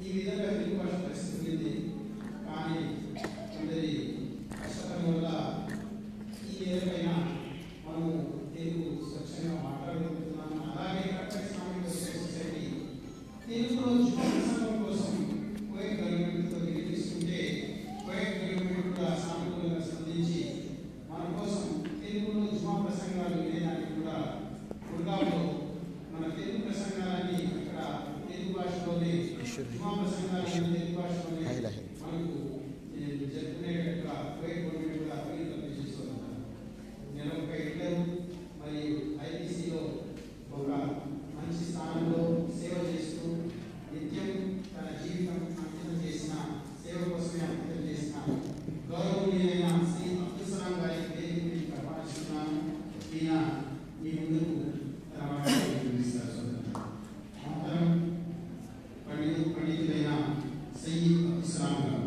ఈ విధంగా తెలుగు భాష పరిస్థితి ఉంది కానీ కొందరి కష్టపడి వల్ల ఈ ఏరిపైన మనము తెలుగు స్వచ్ఛంగా మాట్లాడగలుగుతున్నాము అలాగే కట్టడి సామాజిక సొసైటీ తెలుగులో జీవన సంఘం కోసం కోయట్ గవర్నమెంట్తో నిర్వహిస్తుంటే కోయట్ గవర్నమెంట్ కూడా సానుకూలంగా స్పందించి మన కోసం తెలుగులో జుమా ప్రసంగాలు వినేదానికి కూడా గుర్గావ్లో మన తెలుగు ప్రసంగాలన్నీ అక్కడ తెలుగు భాషలోనే జుమా ప్రసంగాలు తెలుగు భాషలోనే మనకు ఏ, జరుపుకునేటట్టుగా కోయట్ గవర్నమెంట్ కూడా అభివృద్ధి చేస్తున్నారు నేను ఒక ఇంటర్ మరియు ఐపీసీలో ఒక మంచి స్థానంలో సేవ చేస్తూ నిత్యం తన జీవితం అంకితం చేసిన సేవ కోసమే అంకితం చేసిన గౌరవనీయులైన శ్రీ అబ్దుల్ సలాం గారి పేరు నేను ప్రమాణిస్తున్నాను ఈయన మీ ముందుకు తన మాటలు వినిపిస్తారు సోదరులారా. అనంతరం పండితు పండితులైన సయ్యద్ అబ్దుల్ సలాం గారు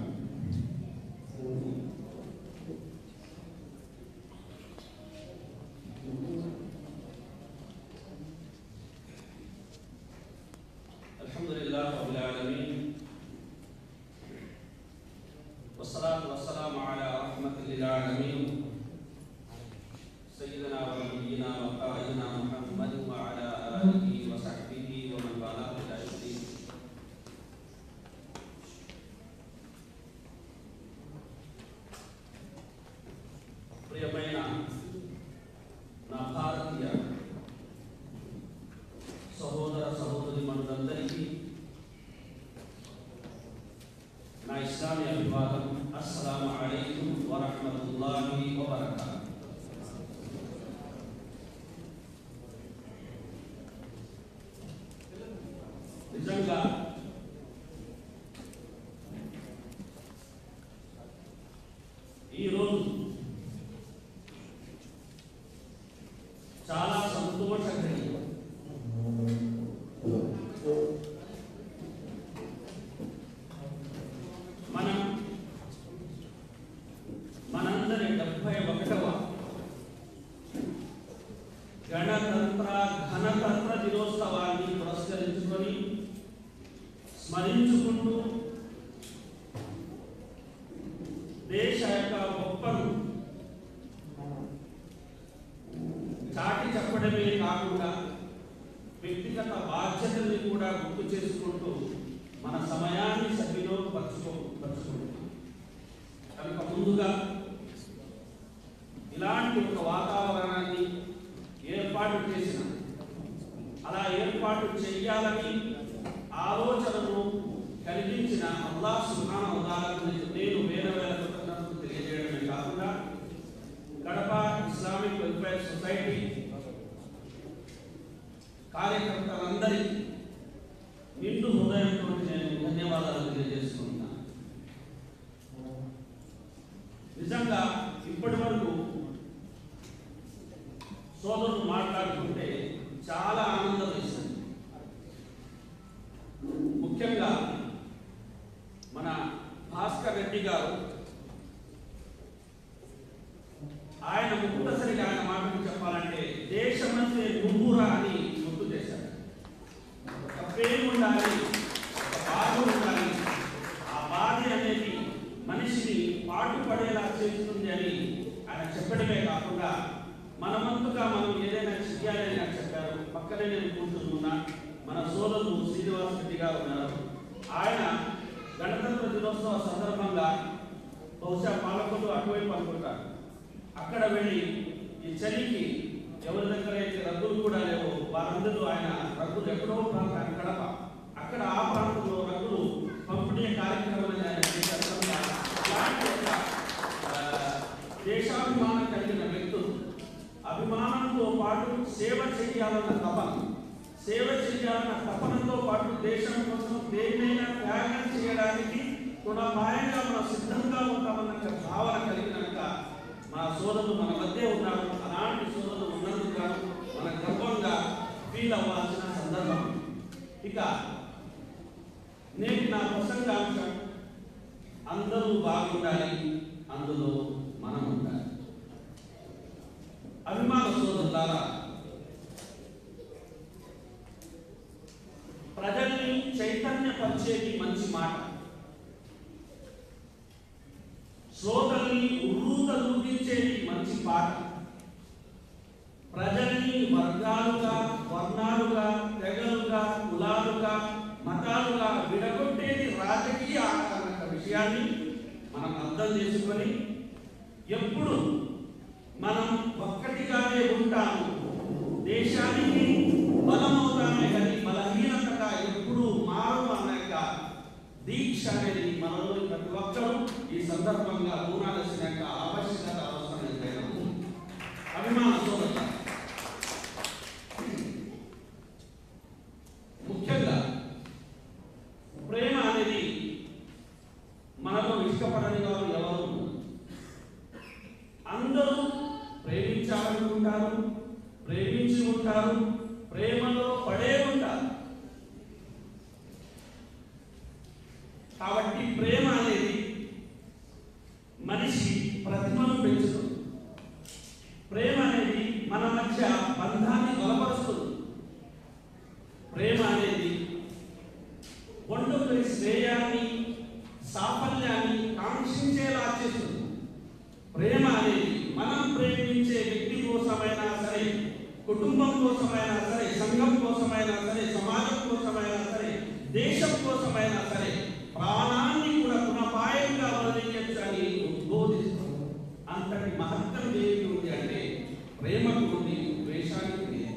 الحمد لله رب العالمين والصلاة والسلام على رحمة للعالمين سيدنا ونبينا وقائدنا محمد وعلى آله وصحبه ومن والاه إلى يوم الدين ప్రియమైన నా భారతీయ సహోదర సహోదరి మనులందరికీ నా ఇస్లామీ అభివాదం అస్సలాము అలైకుం వరహమతుల్లాహి వబరకాతుహు నిజంగా ఈరోజు చాలా సంతోషకరం మనం మనందరి డెబ్బై ఒకటవ గణతంత్ర ఘనతంత్ర దినోత్సవాన్ని పురస్కరించుకొని స్మరించుకుంటూ దేశ యొక్క గొప్పను చాటి చెప్పడమే కాకుండా వ్యక్తిగత బాధ్యతల్ని కూడా గుర్తు చేసుకుంటూ మన సమయాన్ని సద్వినియోగపరచుకో పరచుకుంటున్నాం కనుక ముందుగా ఇలాంటి ఒక వాతావరణాన్ని ఏర్పాటు చేసిన అలా ఏర్పాటు చేయాలని ఆలోచనను కలిగించిన అల్లాహ్ సుబ్హానహు వ తఆలాకు నేను వేల వేల కృతజ్ఞతలు తెలియజేయడమే కాకుండా కడప ఇస్లామిక్ వెల్ఫేర్ సొసైటీ కార్యకర్తలందరికీ నిండు హృదయంతో నేను ధన్యవాదాలు తెలియజేసుకుంటున్నాను నిజంగా ఇప్పటి వరకు సోదరులు మాట్లాడుతుంటే చాలా ఆనందం వేసింది ముఖ్యంగా మన భాస్కర్ రెడ్డి గారు ఆయన ముక్తసరిగా ఆయన మాటలు చెప్పాలంటే దేశమంతే నువ్వురా అని గుర్తు చేశారు ఒక ప్రేమ ఉండాలి ఒక బాధ ఉండాలి ఆ బాధ అనేది మనిషిని పాటుపడేలా చేస్తుంది అని ఆయన చెప్పడమే కాకుండా మనమంతుగా మనం ఏదైనా చెయ్యాలని ఆయన చెప్పారు పక్కనే నేను కూర్చున్నా మన సోదరులు శ్రీనివాస్ రెడ్డి గారు ఉన్నారు ఆయన గణతంత్ర దినోత్సవ సందర్భంగా బహుశా పాలకులు అటువైపు అనుకుంటారు అక్కడ వెళ్ళి ఈ చలికి ఎవరి దగ్గర అయితే రద్దులు కూడా లేవో వారందరూ ఆయన రద్దులు ఎక్కడో ప్రాంతాన్ని కడప అక్కడ ఆ ప్రాంతంలో రద్దులు పంపిణీ కార్యక్రమాన్ని ఆయన చేశారు కనుక ఇలాంటి ఒక, ఆ, దేశాభిమానం కలిగిన వ్యక్తులు అభిమానంతో పాటు సేవ చేయాలన్న తపన సేవ చేయాలన్న తపనతో పాటు దేశం కోసం దేన్నైనా త్యాగం చేయడానికి గుణమాయంగా మనం సిద్ధంగా ఉంటామన్న భావన కలిగినాక మా సోదరులు మన మధ్య ఉన్నారు అలాంటి సోదరులు ఉన్నందుకు గాను మన గర్వంగా ఫీల్ అవ్వాల్సిన సందర్భం ఇక నేటి నా ప్రసంగాంశం అందరూ బాగుండాలి అందులో మనం ఉండాలి అభిమాన సోదరులారా ప్రజల్ని చైతన్య ఉత్సాహపరిచేది మంచి మాట శ్రోతల్ని ఉర్రూత దూపించేది మంచి పాట ప్రజల్ని వర్గాలుగా వర్ణాలుగా తెగలుగా కులాలుగా మతాలుగా విడగొట్టేది రాజకీయ ఆకారణ విషయాన్ని మనం అర్థం చేసుకొని ఎప్పుడు మనం ఒక్కటిగానే ఉంటాము దేశానికి బలమవుతామే కానీ బలహీనతగా ఎప్పుడు మారు అన్న యొక్క దీక్ష అనేది మనలో ప్రతి ఒక్కరూ ఈ సందర్భంగా ఊనాల్సిన యొక్క ఆవశ్యకత అవసరం ఎంతైనా ఉంది. అభిమాన సోదరుల ముఖ్యంగా ప్రేమ అనేది మనలో ఇష్టపడని వారు ఎవరు ఉండరు. అందరూ ప్రేమించాలనుకుంటారు ప్రేమించి ఉంటారు ప్రేమలో పడే ఉంటారు కాబట్టి ప్రేమ అనేది మనిషి ప్రతిభను పెంచుతుంది ప్రేమ అనేది మన మధ్య బంధాన్ని బలపరుస్తుంది ప్రేమ అనేది ఒండుకుని శ్రేయాన్ని సాఫల్యాన్ని కాంక్షించేలా చేస్తుంది ప్రేమ అనేది మనం ప్రేమించే వ్యక్తి కోసమైనా సరే కుటుంబం కోసమైనా సరే సంఘం కోసమైనా సరే సమాజం కోసమైనా సరే దేశం కోసమైనా సరే ప్రాణాన్ని కూడా గుణపాయంగా వదిలించని ఉద్బోధిస్తుంది అంతటి మహత్తం దేనికి ఉంది అంటే ప్రేమకు ఉంది ద్వేషానికి లేదు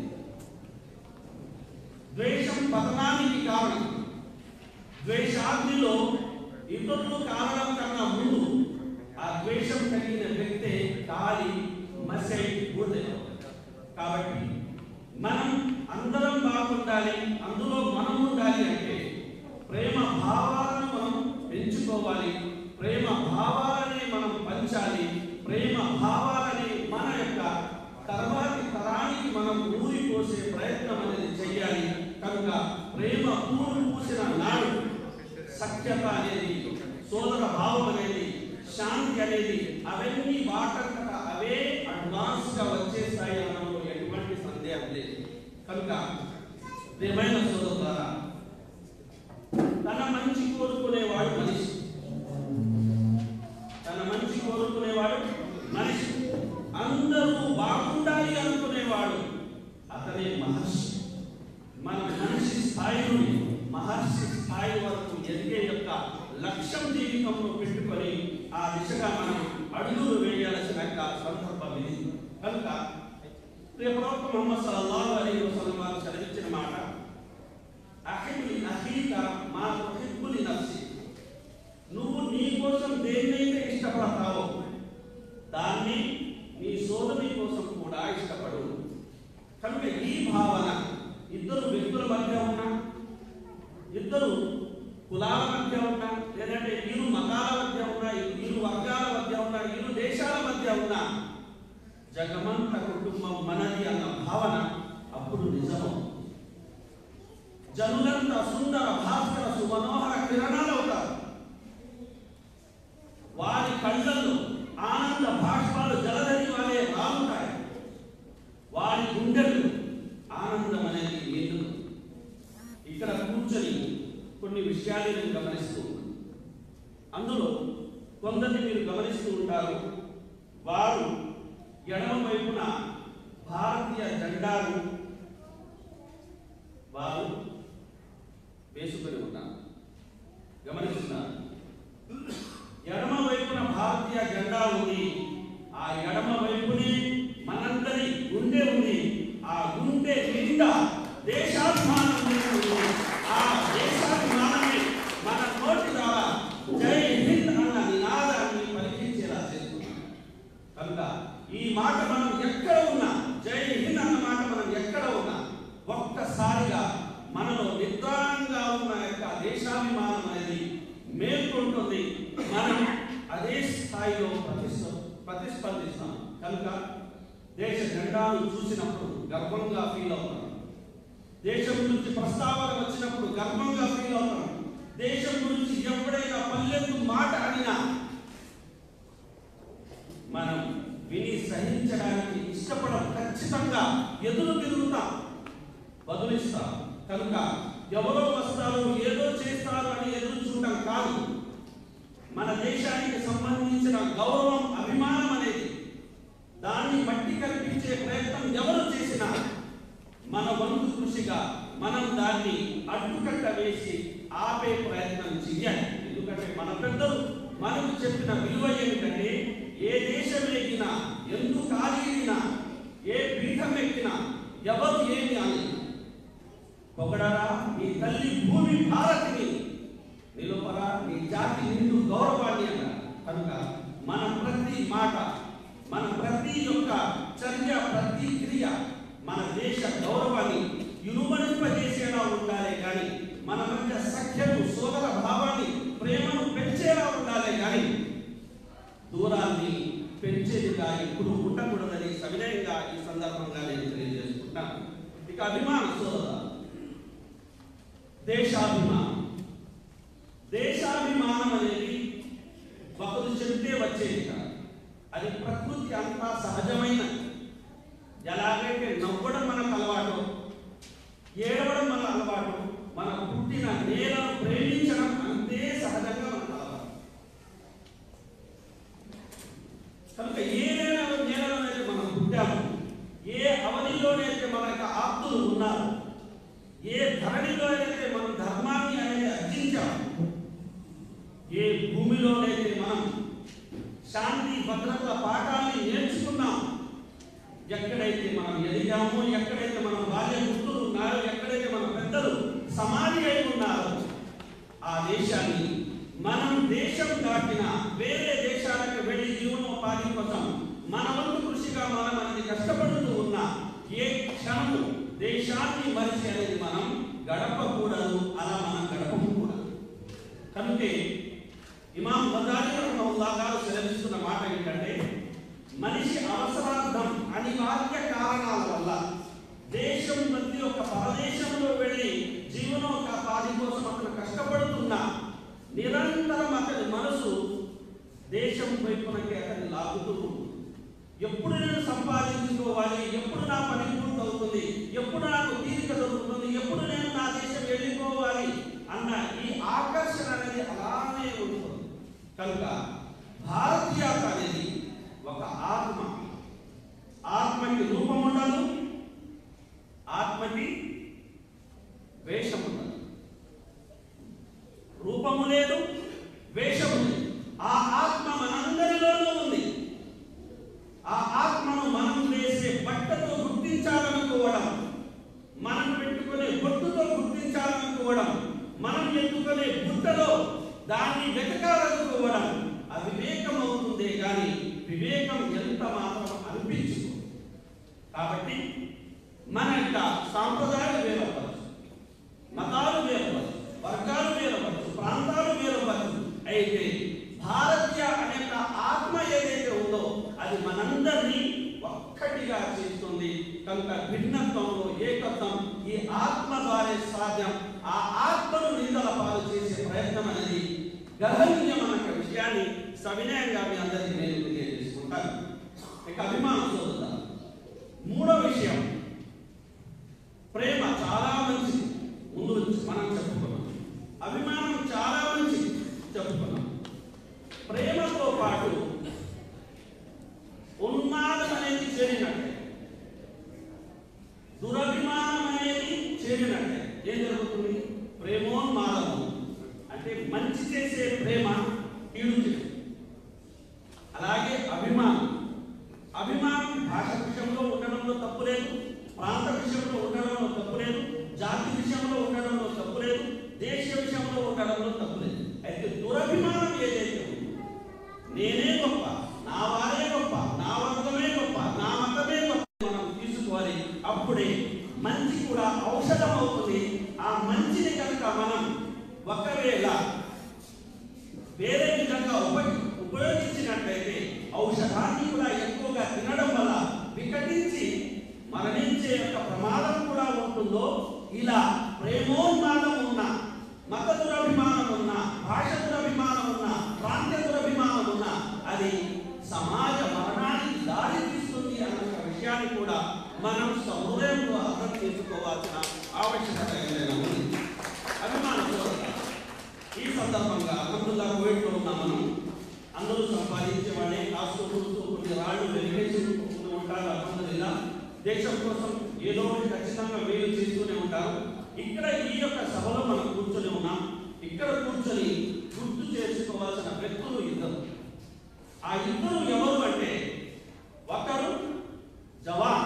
ద్వేషం పతనానికి కారణం ద్వేషాగ్నిలో ఇతరులు కారణం కన్నా ముందు ఆ ద్వేషం కలిగిన వ్యక్తే కాలి మసై బూడిద కాబట్టి మనం అందరం బాగుండాలి అందులో మనం ఉండాలి అంటే ప్రేమ భావాలను మనం పెంచుకోవాలి ప్రేమ భావాలని మనం పంచాలి ప్రేమ భావాలని మన యొక్క తర్వాతి తరానికి మనం ఊరి పోసే ప్రయత్నం అనేది చేయాలి కనుక ప్రేమ పూలు పూసిన నాడు సఖ్యత అనేది సోదర భావం అనేది శాంతి అనేది అవన్నీ వాటంతట అవే అడ్వాన్స్ గా వచ్చేస్తాయి అనడంలో ఎటువంటి సందేహం లేదు కనుక ప్రియమైన సోదరులారా తన మంచి కోరుకునేవాడు మనిషి తన మంచి కోరుకునేవాడు మనిషి అందరూ బాగుండాలి అనుకునేవాడు అతనే మహర్షి మన మనిషి స్థాయి నుండి మహర్షి స్థాయి వరకు ఎదిగే యొక్క లక్ష్యం జీవితంలో పెట్టుకొని ఆ దిశగా మనం అడుగులు వేయాల్సిన యొక్క సందర్భం ఇది కనుక ప్రియ ప్రవక్త ముహమ్మద్ సల్లల్లాహు అలైహి వసల్లం వారు చదివించిన మాట అహిబులి అహీక మా తుహిబ్బులి నఫ్సి నువ్వు నీ కోసం దేన్నైతే ఇష్టపడతావో దాన్ని నీ సోదరి కోసం కూడా ఇష్టపడు కనుక ఈ భావన ఇద్దరు వ్యక్తుల మధ్య ఉన్నా ఇద్దరు కులాల మధ్య ఉన్నా లేదంటే ఇరు మతాల మధ్య ఉన్నా ఇరు వర్గాల మధ్య ఉన్నా ఇరు దేశాల మధ్య ఉన్నా జగమంత కుటుంబం మనది అన్న భావన అప్పుడు నిజమవుతుంది జనులంతా సుందర భాస్కర సుమనోహర కిరణాలు అవుతారు వారి కళ్ళల్లో ఆనంద భాష్పాలు జలధరి వాలే రాలుతాయి వారి గుండెలు ఆనందం అనేది నిండు ఇక్కడ కూర్చొని కొన్ని విషయాలు నేను గమనిస్తూ ఉన్నాను. అందులో కొందరిని మీరు గమనిస్తూ ఉంటారు వారు ఎడమ వైపున భారతీయ జెండాను వారు వేసుకొని ఉన్నారు గమనిస్తున్నారు ఎడమ వైపున భారతీయ జెండా ఉంది ఆ ఎడమ వైపునే మనందరి గుండె ఉంది ఆ గుండె నిండా దేశాభిమానం ఉంది ఆ దేశాభిమానాన్ని మన నోటి ద్వారా జై హింద్ అన్న నినాదాన్ని పలికించేలా చేస్తున్నాం కనుక ఈ మాట మనం ఎక్కడ ఉన్నా జై హింద్ అన్న మాట మనం ఎక్కడ ఉన్నా ఒక్కసారిగా మనలో నిద్రాంగా ఉన్న యొక్క దేశాభిమానం అనేది మేల్కొంటుంది మనం అదే స్థాయిలో ప్రతిష్ట ప్రతిస్పందిస్తాం కనుక దేశ జెండాను చూసినప్పుడు గర్వంగా ఫీల్ అవుతాం దేశం గురించి ప్రస్తావన వచ్చినప్పుడు గర్వంగా ఫీల్ అవుతాం దేశం గురించి ఎప్పుడైనా పల్లెత్తు మాట అడినా మనం విని సహించడానికి ఇష్టపడం ఖచ్చితంగా ఎదురు తిరుగుతాం బదులిస్తాం కనుక ఎవరో వస్తారు ఏదో చేస్తారు మన దేశానికి సంబంధించిన గౌరవం అభిమానం అనేది దాన్ని మట్టి కల్పించే ప్రయత్నం ఎవరు చేసినా మన వంతు కృషిగా మనం దాన్ని అడ్డుకట్ట వేసి ఆపే ప్రయత్నం చేయాలి ఎందుకంటే మన పెద్దలు మనకు చెప్పిన విలువ ఏమిటంటే ఏ దేశం ఎక్కినా ఎందుకు కాలినా ఏ పీఠం ఎక్కినా ఎవరు ఏమి అని పొగడరా నీ తల్లి భూమి భారతిని నిలుపరా నీ జాతి నిండు గౌరవాన్ని అన్నారు కనుక మన ప్రతి మాట మన ప్రతి యొక్క చర్య ప్రతి క్రియ మన దేశ గౌరవాన్ని ఇనుమడింపజేసేలా ఉండాలి కానీ మన మధ్య సఖ్యను సోదర భావాన్ని ప్రేమను పెంచేలా ఉండాలి కానీ దూరాన్ని పెంచేదిగా ఎప్పుడు ఉండకూడదని సవినయంగా ఈ సందర్భంగా నేను తెలియజేసుకుంటాను ఇక అభిమాన సోదర దేశాభిమానం దేశాభిమానం అనేది ఒకరు చెప్తే వచ్చేది కాదు అది ప్రకృతి అంతా సహజమైన ఎలాగైతే నవ్వడం మనకు అలవాటు ఏడవడం మన అలవాటు మన పుట్టిన నేలను ప్రేమించడం అంతే సహజంగా మనకు అలవాటు కనుక ఏ నేల నేలలోనైతే మనం పుట్టాము ఏ అవధిలోనైతే మన యొక్క ఆప్తులు ఉన్నారు ఏ ధరణిలో అయితే మనం ధర్మాన్ని అనేది అర్జించాము ఏ భూమిలోనైతే మనం శాంతి భద్రతల పాఠాన్ని నేర్చుకున్నాం ఎక్కడైతే మనం ఎదిగామో ఎక్కడైతే మన బాల్య గుర్తులు ఉన్నారో ఎక్కడైతే మన పెద్దలు సమాధి అయి ఉన్నారో ఆ దేశాన్ని మనం దేశం దాటిన వేరే దేశాలకు వెళ్ళి జీవనోపాధి కోసం మన వంతు కృషిగా మనం అనేది కష్టపడుతూ ఉన్నా ఏ క్షణము దేశాన్ని మరిచి అనేది మనం గడపకూడదు అలా మనం గడపకూడదు కనుకే ఇమాం గజాలి రహమహుల్లా గారు సెలవిస్తున్న మాట ఏంటంటే మనిషి అవసరార్థం అనివార్య కారణాల వల్ల దేశం ప్రతి ఒక్క పరదేశంలో వెళ్ళి జీవనోపాధి కోసం అతను కష్టపడుతున్నా నిరంతరం అతని మనసు దేశం వైపునకి అతన్ని లాగుతూ ఉంటుంది. ఎప్పుడు నేను సంపాదించుకోవాలి ఎప్పుడు నా పని పూర్తవుతుంది ఎప్పుడు నాకు తీరిక దొరుకుతుంది ఎప్పుడు నేను నా దేశం వెళ్ళిపోవాలి అన్న ఈ ఆకర్షణ అనేది అలానే ఉంటుంది కనుక భారతీయత అనేది ఒక ఆత్మ ఆత్మకి రూపం ఉండదు ఆత్మకి వేషం ఉండదు రూపము లేదు వేషము లేదు ఆ ఆత్మ మనందరిలోనూ ఉంది ఆ ఆత్మను మనం వేసే బట్టతో గుర్తించాలనుకోవడం మనం పెట్టుకునే బొట్టుతో గుర్తించాలనుకోవడం మనం ఎత్తుకునే బుట్టలో దాన్ని వెతకాలనుకోవడం అవివేకం అవుతుందే కానీ వివేకం ఎంత మాత్రం అనిపించుకో కాబట్టి మన యొక్క సాంప్రదాయాలు వేరవ్వచ్చు మతాలు వేరవచ్చు వర్గాలు వేరవచ్చు ప్రాంతాలు వేరవచ్చు అయితే భారతీయ అనే యొక్క ఆత్మ ఏదైతే ఉందో అది మనందరినీ ఒక్కటిగా చేస్తుంది కనుక భిన్నత్వంలో ఏకత్వం ఈ ఆత్మ ద్వారా సాధ్యం ఆ ఆత్మను నిందల పాలు చేసే ప్రయత్నం అనేది గర్హనీయం అన్న విషయాన్ని సవినయంగా మీ అందరికీ నేను తెలియజేసుకుంటాను ఇక అభిమానం చూద్దాం మూడో విషయం ప్రేమ చాలా మంచిది ముందు నుంచి మనం చెప్పుకున్నాం అభిమానం చాలా మంచిది చెప్పుకున్నాం ప్రేమతో పాటు ఉన్మాదం అనేది చేరినట్టే దురభిమానం అనేది చేరినట్టే ఏం జరుగుతుంది ప్రేమోన్మాదము అంటే మంచి చేసే ప్రేమ కీడు చేసే అలాగే అభిమానం అభిమానం భాష విషయంలో ఉండడంలో తప్పు లేదు ప్రాంత విషయంలో ఉండడంలో తప్పు లేదు జాతి విషయంలో ఉండడంలో తప్పు లేదు దేశ విషయంలో ఉండడంలో తప్పు లేదు అయితే దురభిమానం ఏదైతే ఉందో నేనే గొప్ప నా వారే గొప్ప నా వర్గమే గొప్ప నా మతమే గొప్ప మనం తీసుకోవాలి అప్పుడే మంచి కూడా ఔషధం అవుతుంది ఆ మంచిని కనుక మనం ఒకవేళ వేరే విధంగా ఉప ఉపయోగించినట్లయితే ఔషధాన్ని కూడా ఎక్కువగా తినడం వల్ల వికటించి మరణించే యొక్క ప్రమాదం కూడా ఉంటుందో ఇలా ప్రేమోన్మాదం ఉన్న మత దురభిమానం ఉన్న భాష దురభిమానం ఉన్న ప్రాంత దురభిమానం ఉన్న అది సమాజ మరణానికి దారి తీస్తుంది అన్న విషయాన్ని కూడా మనం సహృదయంలో అర్థం చేసుకోవాల్సిన ఆవశ్యకత ఏదైనా ఉంది అభిమానం చూడాలి. ఈ సందర్భంగా అల్హమ్దుల్లా కువైట్లో ఉన్నాం మనం అందరూ సంపాదించే వాళ్ళే కాస్తూ కూస్తూ కొన్ని రాళ్ళు వెలిగేసి ఉంటారు అల్హమ్దుల్లా దేశం కోసం ఏదో ఒకటి ఖచ్చితంగా వేలు చేస్తూనే ఉంటారు ఇక్కడ ఈ యొక్క సభలో మనం కూర్చొని ఉన్నాం ఇక్కడ కూర్చొని గుర్తు చేసుకోవాల్సిన వ్యక్తులు ఇద్దరు ఆ ఇద్దరు ఎవరు అంటే ఒకరు జవాన్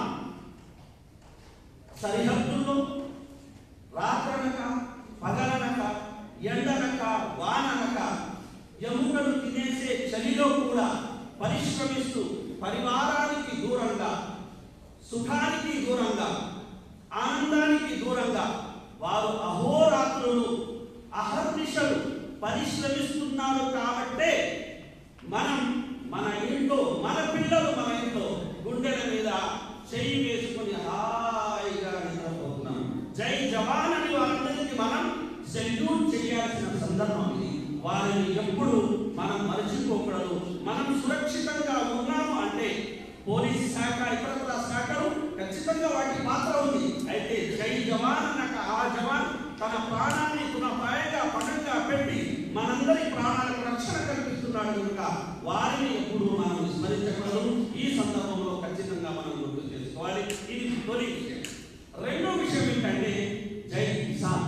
సరిహద్దుల్లో రాత్రనక పగలనక ఎండనక వాననక ఎముకలు తినేసే చలిలో కూడా పరిశ్రమిస్తూ పరివారానికి దూరంగా సుఖానికి దూరంగా ఆనందానికి దూరంగా వారు అహోరాత్రులు అహర్నిశలు పరిశ్రమిస్తున్నారు కాబట్టే మనం మన ఇంట్లో మన పిల్లలు మన ఇంట్లో గుండెల మీద చెయ్యి వేసుకుని హాయిగా నిద్రపోతున్నాం జై జవాన్ అని వారందరికీ మనం సెల్యూట్ చేయాల్సిన సందర్భం ఇది వారిని ఎప్పుడు మనం మరచిపోకూడదు మనం సురక్షితంగా ఉన్నాము అంటే పోలీస్ శాఖ ఇతర శాఖలు ఖచ్చితంగా వాటి పాత్ర ఉంది అయితే జై జవాన్ అన్నాక ఆ జవాన్ తన ప్రాణాన్ని తృణప్రాయంగా పణంగా పెట్టి మనందరి ప్రాణాలకు రక్షణ కల్పిస్తున్నాడు కనుక వారిని ఎప్పుడు మనం విస్మరించకూడదు ఈ సందర్భంలో ఖచ్చితంగా మనం గుర్తు చేసుకోవాలి ఇది తొలి విషయం రెండో విషయం ఏంటంటే జై కిసాన్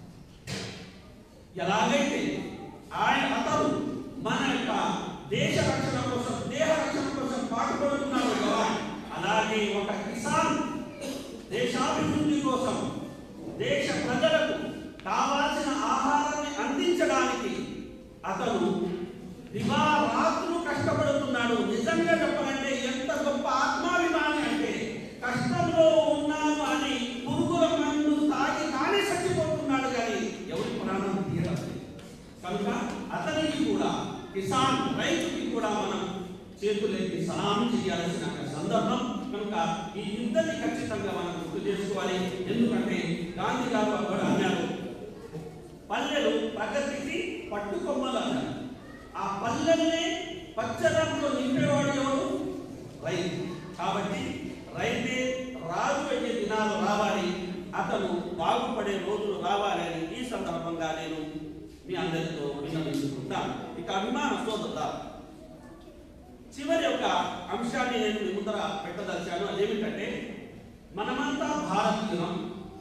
ఎలాగైతే ఆయన అతను మన యొక్క దేశ రక్షణ కోసం దేహ రక్షణ కోసం పాటుపడుతున్నాడు జవాన్ అలాగే ఒక కిసాన్ దేశాభివృద్ధి కోసం దేశ ప్రజలకు కావాల్సిన ఆహారాన్ని అందించడానికి అతను దివారాత్రులు కష్టపడుతున్నాడు నిజంగా చెప్పాలంటే ఎంత గొప్ప ఆత్మాభిమాని అంటే కష్టంలో ఉన్నాను అని పురుగుల మందు తాగి కానీ చచ్చిపోతున్నాడు కానీ ఎవరి ప్రాణం తీయడం లేదు. కనుక అతనికి కూడా కిసాన్ రైతుకి కూడా మనం చేతులెత్తి సలాం చేయాల్సిన ఒక సందర్భం కనుక ఈ ఇద్దరిని ఖచ్చితంగా మనం గుర్తు చేసుకోవాలి ఎందుకంటే గాంధీ గారు అక్కడ అన్నారు పల్లెలు ప్రగతికి పట్టుకొమ్మలు అన్నారు ఆ పల్లెల్ని పచ్చదనంలో నింపేవాడు ఎవరు రైతు కాబట్టి రైతే రాజు అయ్యే దినాలు రావాలి అతను బాగుపడే రోజులు రావాలి అని ఈ సందర్భంగా నేను మీ అందరితో విన్నవించుకుంటాను ఇక అభిమాన సోదరుల చివరి యొక్క అంశాన్ని నేను మీ ముందర పెట్టదలిచాను అదేమిటంటే మనమంతా భారతీయులం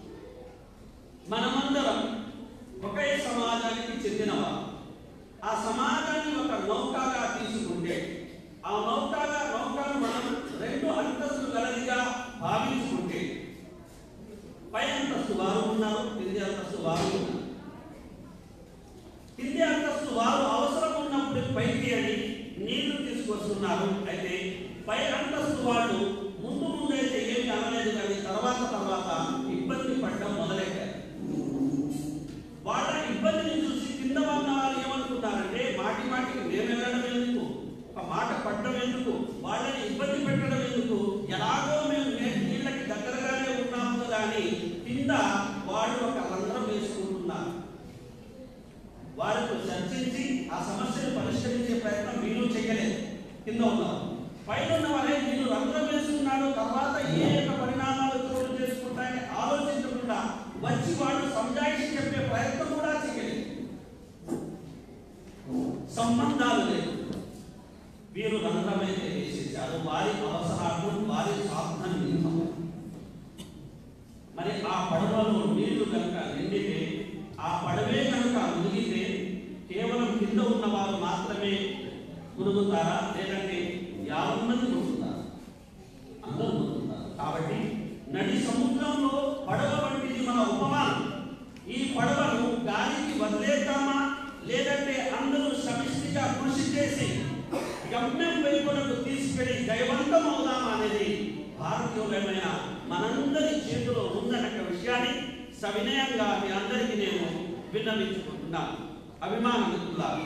మనమందరం ఒకే సమాజానికి చెందినవారు ఆ సమాజాన్ని ఒక నౌకగా తీసుకుంటే ఆ నౌకగా నౌకను మనం రెండు అంతస్తులు గలదిగా భావించుకుంటే పై అంతస్తు వారు ఉన్నారు కింది అంతస్తు వారు ఉన్నారు కింది అంతస్తు వారు అవసరం ఉన్నప్పుడు పైకి అని నీళ్లు తీసుకొస్తున్నారు అయితే పై అంతస్తు వాళ్ళు ముందు ముందైతే ఏమి అనలేదు కానీ తర్వాత తర్వాత ఇబ్బంది పడడం మొదలెట్టారు వాళ్ళ ఇబ్బందిని చూసి కింద ఉన్న వాళ్ళు ఏమనుకున్నారంటే మాటి మాటికి మేము వెళ్ళడం ఎందుకు ఒక మాట పడడం ఎందుకు వాళ్ళని ఇబ్బంది పెట్టడం ఎందుకు ఎలాగో మేము నే- నీళ్ళకి దగ్గరగానే ఉన్నాము కదా అని కింద వాళ్ళు ఒక రంధ్రం వేసుకుంటున్నారు వారితో చర్చించి ఆ సమస్యను పరిష్కరించే ప్రయత్నం వీళ్ళు చేయలేదు కింద ఉన్నారు పైన ఉన్న వారే వీళ్ళు రంధ్రం వేసుకున్నాడు తర్వాత ఏ యొక్క పరిణామాలు చోటు చేసుకుంటాయని ఆలోచించకుండా వచ్చి వాళ్ళు సంజాయిషి చెప్పే ప్రయత్నం కూడా చేయలేదు సంబంధాలు లేవు వీరు రంధ్రమైతే వేసేసారు వారి అవసరాలు వారి స్వార్థం నిమిత్తం మరి ఆ పడవలో నీళ్లు కనుక నిండితే ఆ పడవే కనుక మునిగితే కేవలం కింద ఉన్న వారు మాత్రమే మునుగుతారా లేదంటే యాభై మంది మునుగుతారా అందరూ మునుగుతారు కాబట్టి నడి సముద్రంలో పడవ వంటిది మన ఉపమానం ఈ పడవను గాలికి వదిలేద్దామా లేదంటే అందరూ సమిష్టిగా కృషి చేసి గమ్యం వైపునకు తీసుకెళ్లి జయవంతం అవుదామా అనేది భారతీయులమైన మనందరి చేతిలో ఉందన్న విషయాన్ని సవినయంగా మీ అందరికీ నేను విన్నవించుకుంటున్నాను అభిమాన మిత్రులారా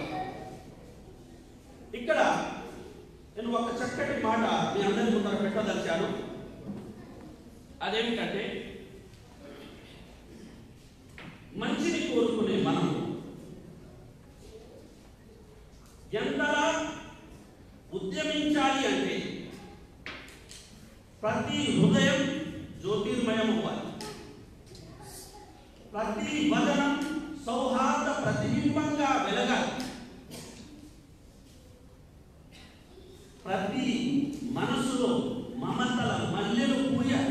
ఇక్కడ నేను ఒక చక్కటి మాట మీ అందరి ముందర పెట్టదలిచాను అదేమిటంటే మంచిని కోరుకునే మనం ఎంతలా ఉద్యమించాలి అంటే ప్రతి హృదయం జ్యోతిర్మయం అవ్వాలి ప్రతి వదనం సౌహార్ద ప్రతిబింబం ప్రతిబింబంగా వెలగాలి ప్రతి మనసులో మమతల మల్లెలు పూయాలి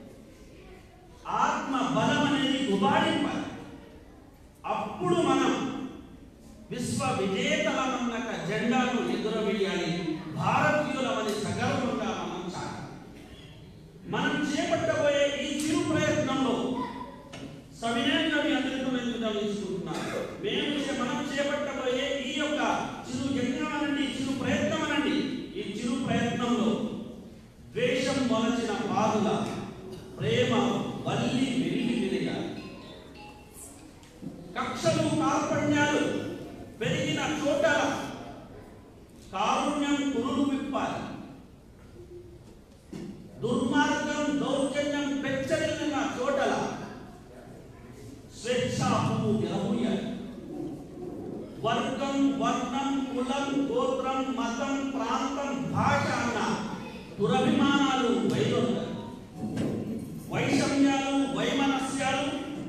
ఆత్మ బలం అనేది గుబాడింపాలి అప్పుడు మనం విశ్వ విజేతలమన్నక జెండాను ఎగురవేయాలి భారతీయులమని సగర్వంగా మనం చాటాలి మనం చేపట్టబోయే ఈ చిరు ప్రయత్నంలో సవినయంగా మీ అందరితో నేను గమనించుకుంటున్నాను మేము చే- మనం చేపట్టబోయే ఈ యొక్క చిరు యజ్ఞం అనండి చిరు ప్రయత్నం అనండి ఈ చిరు ప్రయత్నంలో ద్వేషం మొలచిన పాదుల ప్రేమ వల్లి విరిగి విరిగాలి కక్షలు కార్పణ్యాలు పెరిగిన చోటల కారుణ్యం కురులు విప్పాలి దుర్మార్గం దౌర్జన్యం పెచ్చరిల్లిన చోటల స్వేచ్ఛాపు విరమూయాలి వర్గం వర్ణం కులం గోత్రం మతం ప్రాంతం భాష అన్న దురభిమానాలు వైదొలగాలి వైషమ్యాలు వైమనస్యాలు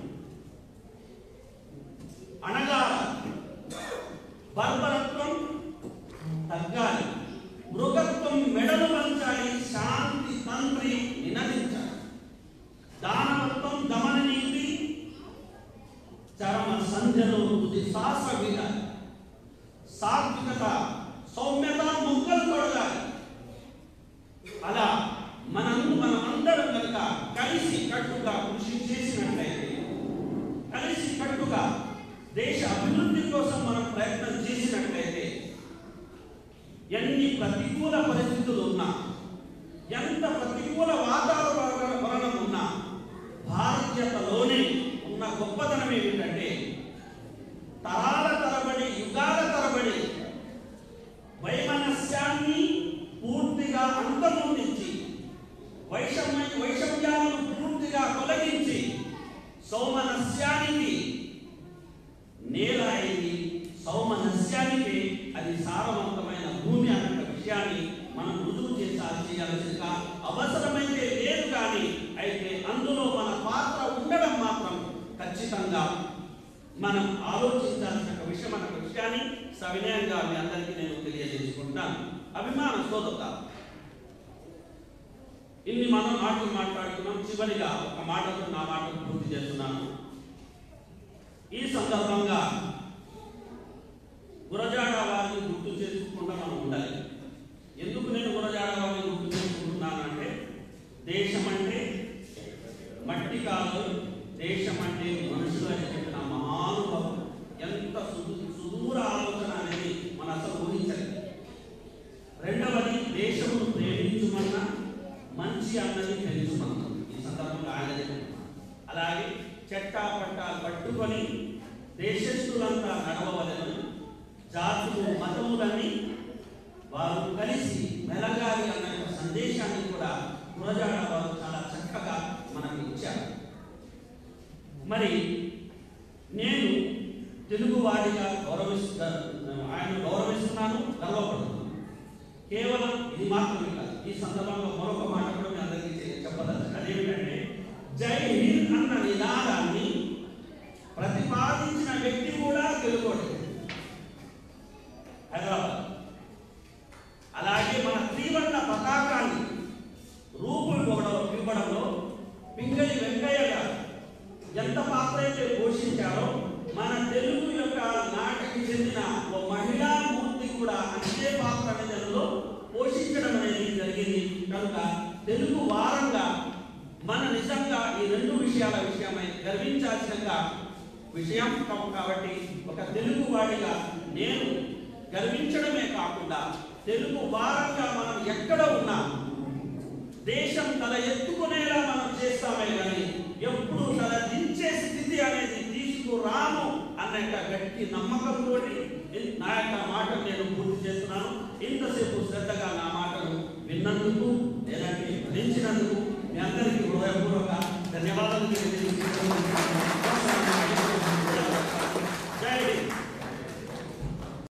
అణగాల బర్బరత్వం తగ్గాలి మృగత్వం మెడలు వంచాలి శాంతి తంత్రి నినదించాలి దానవత్వం దమన నీతి చరమ సంధ్యలో తుది శ్వాస వీడాలి సాత్వికత సౌమ్యత మొక్కలు తొడగాలి అలా మనం మనమందరం కనుక కలిసి కట్టుగా కృషి చేసినట్లయితే కలిసి కట్టుగా దేశ అభివృద్ధి కోసం మనం ప్రయత్నం చేసినట్లయితే ఎన్ని ప్రతికూల పరిస్థితులు ఉన్నా ఎంత ప్రతికూల వాతావరణం ఉన్నా భారతీయతలోనే ఉన్న గొప్పతనం ఏమిటంటే తరాల తరబడి యుగాల తరబడి వైమనస్యాన్ని పూర్తిగా అంతమొందించి వైషమ్య వైషమ్యాలను పూర్తిగా తొలగించి సౌమనస్యానికి నేల అయింది సౌమనస్యానికి అది సారవంతమైన భూమి అన్న విషయాన్ని మనం రుజువు చేసాలి చేయాల్సిన అవసరమైతే లేదు కానీ అయితే అందులో మన పాత్ర ఉండడం మాత్రం ఖచ్చితంగా మనం ఆలోచించాల్సిన ఒక విషయం అన్న విషయాన్ని సవినయంగా మీ అందరికీ నేను తెలియజేసుకుంటాను అభిమాన సోదత ఇన్ని మనం మాటలు మాట్లాడుతున్నాం చివరిగా ఒక మాటతో నా మాటను పూర్తి చేస్తున్నాను ఈ సందర్భంగా గురజాడ వారిని గుర్తు చేసుకుంటూ మనం ఉండాలి ఎందుకు నేను గురజాడ వారిని గుర్తు చేసుకుంటున్నానంటే దేశం అంటే మట్టి కాదు దేశం అంటే మనుషులు అని చెప్పిన మహానుభావం ఎంత సుదూ సుదూర ఆలోచన అనేది మన అసలు ఊహించలేదు రెండవది దేశమును ప్రేమించుమన్నా మంచి అన్నది తెలుసుమన్నా ఈ సందర్భంగా ఆయన చెప్తున్నాను అలాగే చెట్టా పట్టాలు పట్టుకొని దేశస్థులంతా నడవవలెను జాతులు మతములని వారు కలిసి మెలగాలి అన్న యొక్క సందేశాన్ని కూడా గురజాడ వారు చాలా చక్కగా మనకు ఇచ్చారు మరి నేను తెలుగు వాడిగా గౌరవిస్తు ఆయన గౌరవిస్తున్నాను గర్వపడుతున్నాను కేవలం ఇది మాత్రమే కాదు ఈ సందర్భంలో మరొక మాట కూడా మీ అందరికీ చె- చెప్పదలుచు అదేమిటంటే జై హింద్ అన్న నినాదాన్ని ప్రతిపాదించిన వ్యక్తి కూడా తెలుగువాడు హైదరాబాద్ అలాగే మన త్రివర్ణ పతాకాన్ని రూపు ఇవ్వడం ఇవ్వడంలో పింగళి వెంకయ్య గారు ఎంత పాత్ర అయితే పోషించారో మన తెలుగు యొక్క నాటకి చెందిన ఓ మహిళా మూర్తి కూడా అంతే పాత్ర అనేది అందులో పోషించడం అనేది జరిగింది కనుక తెలుగు వారంగా మన నిజంగా ఈ రెండు విషయాల విషయమై గర్వించాల్సిన విషయం కా- కాబట్టి ఒక తెలుగు వాడిగా నేను గర్వించడమే కాకుండా తెలుగు వారంగా మనం ఎక్కడ ఉన్నా దేశం తల ఎత్తుకునేలా మనం చేస్తామే కానీ ఎప్పుడు తల దించే స్థితి అనేది తీసుకురాము అన్న యొక్క గట్టి నమ్మకంతో నా యొక్క మాట నేను పూర్తి చేస్తున్నాను ఇంతసేపు శ్రద్ధగా నా